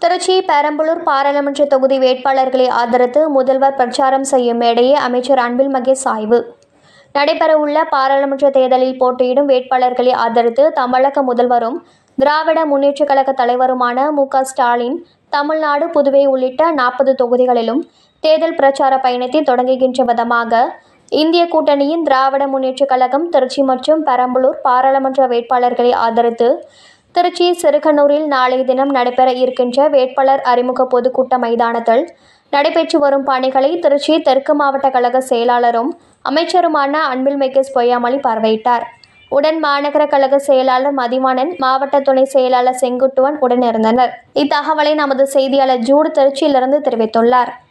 திருச்சி பெரம்பலூர் பாராளுமன்ற தொகுதி வேட்பாளர்களை ஆதரித்து முதல்வர் பிரச்சாரம் செய்யும் மேடையை அமைச்சர் அன்பில் மகேஷ் ஆய்வு நடைபெறவுள்ள பாராளுமன்ற தேர்தலில் போட்டியிடும் வேட்பாளர்களை ஆதரித்து தமிழக முதல்வரும் திராவிட முன்னேற்றக் கழக தலைவருமான மு க ஸ்டாலின் தமிழ்நாடு புதுவை உள்ளிட்ட நாற்பது தொகுதிகளிலும் தேர்தல் பிரச்சார பயணத்தை தொடங்குகின்ற விதமாக இந்திய கூட்டணியின் திராவிட முன்னேற்றக் கழகம் திருச்சி மற்றும் பெரம்பலூர் பாராளுமன்ற வேட்பாளர்களை ஆதரித்து திருச்சி சிறுகனூரில் நாளைய தினம் நடைபெற இருக்கின்ற வேட்பாளர் அறிமுக பொதுக்கூட்ட மைதானத்தில் நடைபெற்று வரும் பணிகளை திருச்சி தெற்கு மாவட்ட கழக செயலாளரும் அமைச்சருமான அன்பில் மெகேஸ் பொய்யாமொழி பார்வையிட்டார் உடன் மாநகர கழக செயலாளர் மதிவாணன் மாவட்ட துணை செயலாளர் செங்குட்டுவன் உடன் இருந்தனர் இத்தகவலை நமது செய்தியாளர் ஜூடு திருச்சியிலிருந்து தெரிவித்துள்ளார்